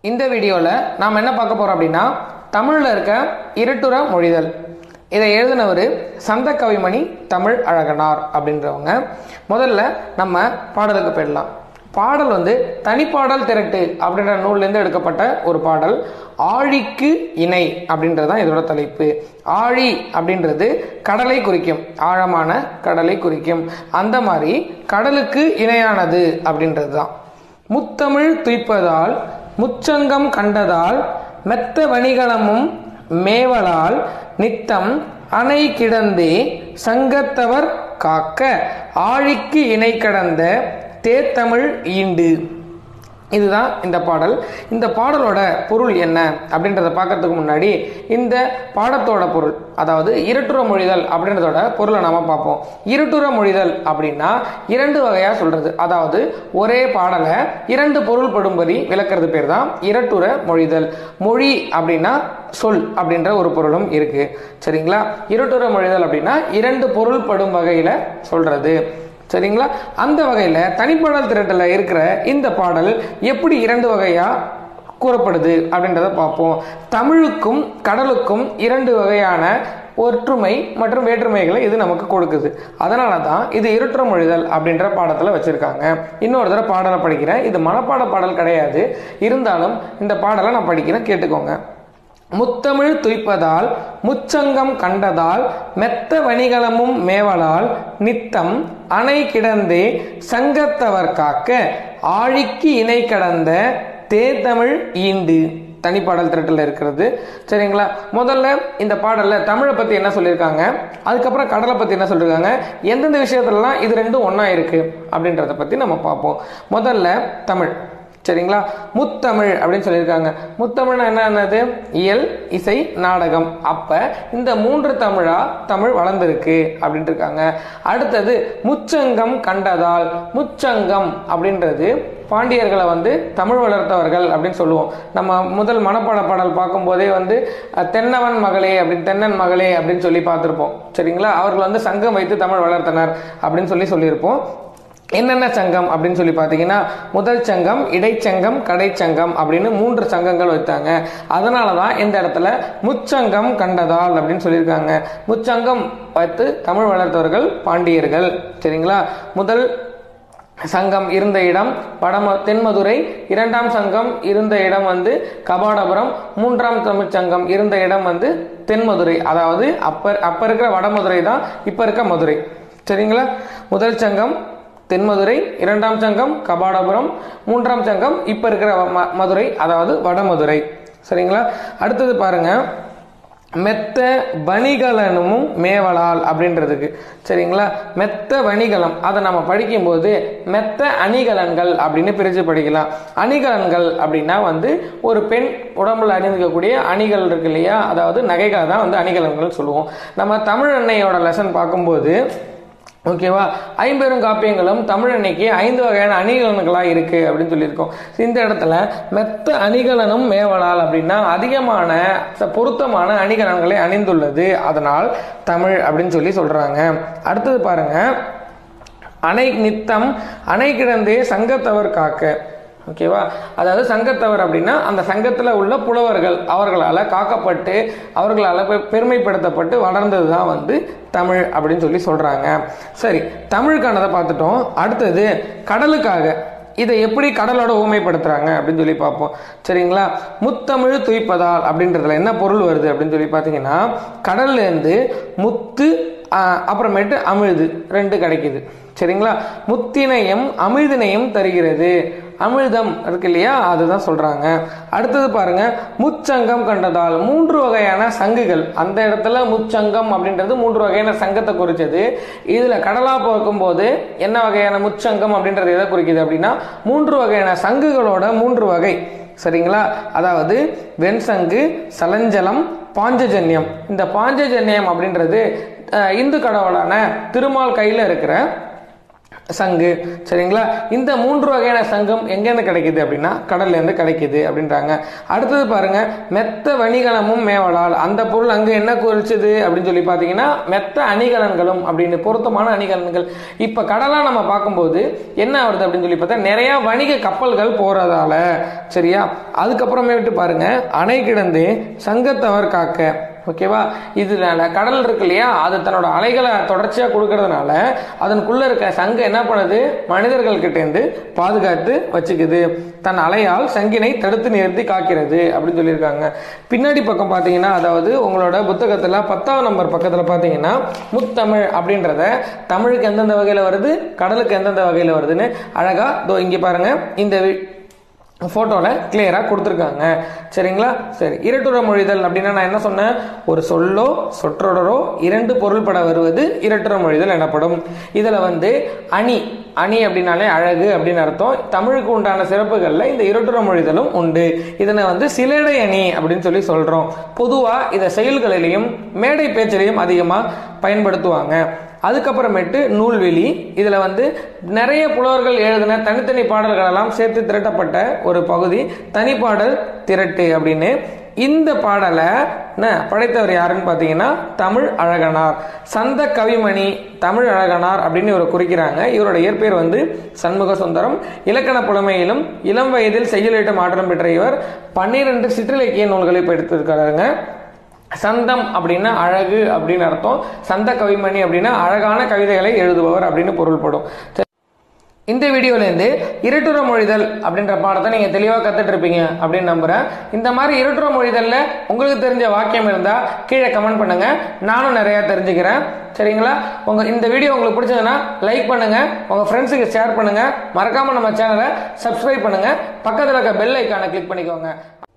இந்த வீடியோவில் நாம் என்ன பார்க்க போகிறோம் அப்படின்னா தமிழில் இருக்க இருட்டுற மொழிதல் இதை எழுதினவர் சந்த கவிமணி தமிழ் அழகனார் அப்படின்றவங்க முதல்ல நம்ம பாடலுக்கு போயிடலாம் பாடல் வந்து தனிப்பாடல் திரட்டு அப்படின்ற நூல்லேருந்து எடுக்கப்பட்ட ஒரு பாடல் ஆழிக்கு இணை அப்படின்றது தான் இதோட தலைப்பு ஆழி அப்படின்றது கடலை குறிக்கும் ஆழமான கடலை குறிக்கும் அந்த மாதிரி கடலுக்கு இணையானது அப்படின்றது தான் முத்தமிழ் துய்ப்பதால் முச்சங்கம் கண்டதால் மெத்த வணிகளமும் மேவலால் நித்தம் அணை கிடந்தே சங்கத்தவர் காக்க ஆழிக்கு இணை கடந்த தேத்தமிழ் ஈண்டு இதுதான் இந்த பாடல் இந்த பாடலோட பொருள் என்ன அப்படின்றத பார்க்கறதுக்கு முன்னாடி இந்த பாடத்தோட பொருள் அதாவது இருட்டுற மொழிதல் அப்படின்றதோட பொருளை நாம பார்ப்போம் இருட்டுற மொழிதல் அப்படின்னா இரண்டு வகையா சொல்றது அதாவது ஒரே பாடலை இரண்டு பொருள் படும்படி விளக்குறது பேர் தான் இரட்டுற மொழிதல் மொழி அப்படின்னா சொல் அப்படின்ற ஒரு பொருளும் இருக்கு சரிங்களா இருட்டுற மொழிதல் அப்படின்னா இரண்டு பொருள் படும் வகையில சொல்றது சரிங்களா அந்த வகையில் தனிப்பாடல் திரட்டில் இருக்கிற இந்த பாடல் எப்படி இரண்டு வகையா கூறப்படுது அப்படின்றத பார்ப்போம் தமிழுக்கும் கடலுக்கும் இரண்டு வகையான ஒற்றுமை மற்றும் வேற்றுமைகளை இது நமக்கு கொடுக்குது அதனால தான் இது இருட்டுற மொழிதல் அப்படின்ற பாடத்தில் வச்சுருக்காங்க இன்னொரு தடவை பாடலை படிக்கிறேன் இது மனப்பாட பாடல் கிடையாது இருந்தாலும் இந்த பாடலை நான் படிக்கிறேன் கேட்டுக்கோங்க முத்தமிழ் துய்ப்பதால் முச்சங்கம் கண்டதால் மெத்த வணிகளமும் மேவலால் நித்தம் அணை கிடந்தே சங்கத்தவர் காக்க ஆழிக்கு இணை கடந்த தேத்தமிழ் ஈண்டு தனிப்பாடல் திரட்டில் இருக்கிறது சரிங்களா முதல்ல இந்த பாடலில் தமிழை பற்றி என்ன சொல்லியிருக்காங்க அதுக்கப்புறம் கடலை பற்றி என்ன சொல்லியிருக்காங்க எந்தெந்த விஷயத்துலலாம் இது ரெண்டும் ஒன்றா இருக்குது அப்படின்றத பற்றி நம்ம பார்ப்போம் முதல்ல தமிழ் சரிங்களா முத்தமிழ் அப்படின்னு சொல்லியிருக்காங்க முத்தமிழ்னா என்ன என்னது இயல் இசை நாடகம் அப்ப இந்த மூன்று தமிழா தமிழ் வளர்ந்துருக்கு அப்படின்ட்டு இருக்காங்க அடுத்தது முச்சங்கம் கண்டதால் முச்சங்கம் அப்படின்றது பாண்டியர்களை வந்து தமிழ் வளர்த்தவர்கள் அப்படின்னு சொல்லுவோம் நம்ம முதல் மனப்பாட பாடல் பார்க்கும்போதே வந்து அஹ், தென்னவன் மகளே அப்படின்னு தென்னன் மகளே அப்படின்னு சொல்லி பார்த்துருப்போம் சரிங்களா அவர்கள் வந்து சங்கம் வைத்து தமிழ் வளர்த்தனர் அப்படின்னு சொல்லி சொல்லியிருப்போம் என்னென்ன சங்கம் அப்படின்னு சொல்லி பார்த்தீங்கன்னா முதல் சங்கம் இடைச்சங்கம் கடைச்சங்கம் அப்படின்னு மூன்று சங்கங்கள் வைத்தாங்க அதனால தான் இந்த இடத்துல முச்சங்கம் கண்டதால் அப்படின்னு சொல்லியிருக்காங்க முச்சங்கம் வைத்து தமிழ் வளர்த்தவர்கள் பாண்டியர்கள் சரிங்களா முதல் சங்கம் இருந்த இடம் வடம தென்மதுரை இரண்டாம் சங்கம் இருந்த இடம் வந்து கபாடபுரம் மூன்றாம் தமிழ் சங்கம் இருந்த இடம் வந்து தென்மதுரை அதாவது அப்ப அப்ப இருக்கிற வடமதுரை தான் இப்ப இருக்க மதுரை சரிங்களா முதல் சங்கம் தென்மதுரை இரண்டாம் சங்கம் கபாடபுரம் மூன்றாம் சங்கம் இப்ப இருக்கிற ம- மதுரை அதாவது வடமதுரை சரிங்களா அடுத்தது பாருங்க மெத்த வணிகலனும் மேவலால் அப்படின்றதுக்கு சரிங்களா மெத்த வணிகலம் அதை நம்ம படிக்கும்போது மெத்த அணிகலன்கள் அப்படின்னு பிரித்து படிக்கலாம் அணிகலன்கள் அப்படின்னா வந்து ஒரு பெண் உடம்புல அணிந்துக்கக்கூடிய அணிகள் இருக்கு இல்லையா அதாவது நகைகளை தான் வந்து அணிகலன்கள் சொல்லுவோம் நம்ம தமிழ் அன்னையோட லெசன் பார்க்கும்போது ஓகேவா ஐம்பெரும் காப்பியங்களும் தமிழ் அன்னைக்கு ஐந்து வகையான அணிகலன்களாக இருக்கு அப்படின்னு சொல்லியிருக்கோம் இந்த இடத்துல மெத்த அணிகலனும் மேவலால் அப்படின்னா அதிகமான ச- பொருத்தமான அணிகலன்களை அணிந்துள்ளது அதனால் தமிழ் அப்படின்னு சொல்லி சொல்றாங்க அடுத்தது பாருங்க அணை நித்தம் அணை கிடந்தே சங்கத்தவர் காக்க ஓகேவா அதாவது சங்கத்தவர் அப்படின்னா அந்த சங்கத்தில் உள்ள புலவர்கள் அவர்களால் காக்கப்பட்டு அவர்களால் பெ- பெருமைப்படுத்தப்பட்டு வளர்ந்தது தான் வந்து தமிழ் அப்படின்னு சொல்லி சொல்கிறாங்க சரி தமிழுக்கானதை பார்த்துட்டோம் அடுத்தது கடலுக்காக இதை எப்படி கடலோட ஊமைப்படுத்துறாங்க அப்படின்னு சொல்லி பார்ப்போம் சரிங்களா முத்தமிழ் துய்ப்பதால் அப்படின்றதுல என்ன பொருள் வருது அப்படின்னு சொல்லி பார்த்தீங்கன்னா கடல்ல இருந்து முத்து ஆஹ், அப்புறமேட்டு அமிழ்து ரெண்டு கிடைக்குது சரிங்களா முத்தினையும் அமிழ்தினையும் தருகிறது அமிழ்தம் இருக்கு இல்லையா அதுதான் சொல்றாங்க அடுத்தது பாருங்க முச்சங்கம் கண்டதால் மூன்று வகையான சங்குகள் அந்த இடத்துல முச்சங்கம் அப்படின்றது மூன்று வகையான சங்கத்தை குறிச்சது இதுல கடலா பார்க்கும்போது என்ன வகையான முச்சங்கம் அப்படின்றது எதை குறிக்குது அப்படின்னா மூன்று வகையான சங்குகளோட மூன்று வகை சரிங்களா அதாவது வெண்சங்கு சலஞ்சலம் பாஞ்சஜன்யம் இந்த பாஞ்சஜன்யம் அப்படின்றது அஹ், இந்து கடவுளான திருமால் கையில் இருக்கிற சங்கு சரிங்களா இந்த மூன்று வகையான சங்கம் எங்கேருந்து கிடைக்குது அப்படின்னா கடல்ல இருந்து கிடைக்குது அப்படின்றாங்க அடுத்தது பாருங்க மெத்த வணிகலமும் மேவலால் அந்த பொருள் அங்கே என்ன குறிச்சுது அப்படின்னு சொல்லி பார்த்தீங்கன்னா மெத்த அணிகலன்களும் அப்படின்னு பொருத்தமான அணிகலன்கள் இப்போ கடலாக நம்ம பார்க்கும்போது என்ன வருது அப்படின்னு சொல்லி பார்த்தா நிறைய வணிக கப்பல்கள் போறதால சரியா அதுக்கப்புறமேட்டு பாருங்க அணை கிடந்து சங்கத்தவர் காக்க ஓகேவா இதனால கடல் இருக்கு இல்லையா அது தன்னோட அலைகளை தொடர்ச்சியாக கொடுக்கறதுனால அதனுக்குள்ள இருக்க சங்கம் என்ன பண்ணுது மனிதர்கள் கிட்டேருந்து பாதுகாத்து வச்சுக்குது தன் அலையால் சங்கினை தடுத்து நிறுத்தி காக்கிறது அப்படின்னு சொல்லியிருக்காங்க பின்னாடி பக்கம் பார்த்தீங்கன்னா அதாவது உங்களோட புத்தகத்தில் பத்தாம் நம்பர் பக்கத்தில் பார்த்தீங்கன்னா முத்தமிழ் அப்படின்றத தமிழுக்கு எந்தெந்த வகையில் வருது கடலுக்கு எந்தெந்த வகையில் வருதுன்னு அழகா இதோ இங்கே பாருங்க இந்த வி- ஃபோட்டோவில் கிளியராக கொடுத்துருக்காங்க சரிங்களா சரி இரட்டுற மொழிதல் அப்படின்னா நான் என்ன சொன்னேன் ஒரு சொல்லோ சொற்றொடரோ இரண்டு பொருள்பட வருவது இரட்டுற மொழிதல் எனப்படும் இதில் வந்து அணி அணி அப்படின்னாலே அழகு அப்படின்னு அர்த்தம் தமிழுக்கு உண்டான சிறப்புகளில் இந்த இரட்டுற மொழிதலும் உண்டு இதனை வந்து சிலேடை அணி அப்படின்னு சொல்லி சொல்கிறோம் பொதுவாக இதை செயல்களிலையும் மேடை பேச்சிலையும் அதிகமாக பயன்படுத்துவாங்க அதுக்கப்புறமேட்டு நூல்வெளி இதில் வந்து நிறைய புலவர்கள் எழுதின தனித்தனி பாடல்கள் எல்லாம் சேர்த்து திரட்டப்பட்ட ஒரு பகுதி தனிப்பாடல் திரட்டு அப்படின்னு இந்த பாடலை என்ன, படைத்தவர் யாருன்னு பார்த்தீங்கன்னா தமிழ் அழகனார் சந்த கவிமணி தமிழ் அழகனார் அப்படின்னு இவரை குறிக்கிறாங்க இவரோட இயற்பெயர் வந்து சண்முக சுந்தரம் இலக்கண புலமையிலும் இளம் வயதில் செய்யுளிட்ட மாற்றம் பெற்ற இவர் பன்னிரண்டு சிற்றிலக்கிய நூல்களை இப்போ எடுத்திருக்காருங்க சந்தம் அப்படின்னா அழகு அப்படின்னு அர்த்தம் சந்த கவிமணி அப்படின்னா அழகான கவிதைகளை எழுதுபவர் அப்படின்னு பொருள்படும் சரி. இந்த வீடியோலேருந்து இருட்டுற மொழிதல் அப்படின்ற பாடத்தை நீங்கள் தெளிவாக கற்றுட்டு இருப்பீங்க அப்படின்னு நம்புகிறேன் இந்த மாதிரி இருட்டுற மொழிதலில் உங்களுக்கு தெரிஞ்ச வாக்கியம் இருந்தால் கீழே கமெண்ட் பண்ணுங்க நானும் நிறையா தெரிஞ்சுக்கிறேன் சரிங்களா உங்கள் இந்த வீடியோ உங்களுக்கு பிடிச்சதுன்னா லைக் பண்ணுங்க உங்கள் ஃப்ரெண்ட்ஸுக்கு ஷேர் பண்ணுங்க மறக்காமல் நம்ம சேனலை சப்ஸ்கிரைப் பண்ணுங்க பக்கத்தில் இருக்க பெல் ஐக்கானை கிளிக் பண்ணிக்கோங்க